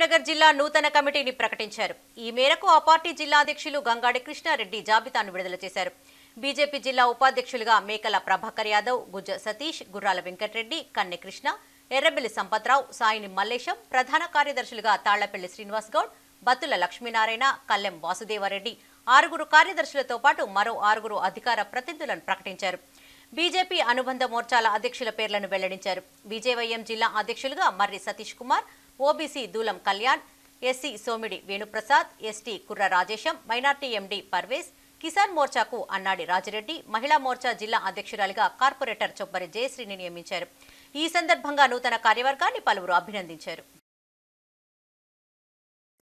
కరీంనగర్ జిల్లా నూతన కమిటీని ప్రకటించారు ఈ మేరకు ఆ పార్టీ జిల్లా అధ్యక్షులు గంగాడి కృష్ణారెడ్డి జాబితాను విడుదల చేశారు బీజేపీ జిల్లా ఉపాధ్యక్షులుగా మేకల ప్రభాకర్ యాదవ్ గుజ్జ సతీష్ గుర్రాల వెంకటరెడ్డి కన్నె కృష్ణ ఎర్రబెల్లి సంపత్రావు సాయిని మల్లేశం ప్రధాన కార్యదర్శులుగా తాళ్లపల్లి శ్రీనివాస్ గౌడ్ బత్తుల లక్ష్మీనారాయణ కల్లెం వాసుదేవారెడ్డి ఆరుగురు కార్యదర్శులతో పాటు మరో ఆరుగురు అధికార ప్రతినిధులను ప్రకటించారు బీజేపీ అనుబంధ మోర్చాల అధ్యక్షుల పేర్లను వెల్లడించారు బీజేవైఎం జిల్లా అధ్యక్షులుగా Marri Satish Kumar OBC Doolam Kalyan SC Somidi Venuprasad ST Kurra Rajesham minority MD Parvez Kisan మోర్చాకు అన్నాడి రాజిరెడ్డి మహిళా మోర్చా జిల్లా అధ్యక్షురాలిగా కార్పొరేటర్ చొబ్బరి జయశ్రీని నియమించారు ఈ సందర్భంగా నూతన కార్యవర్గాన్ని పలువురు అభినందించారు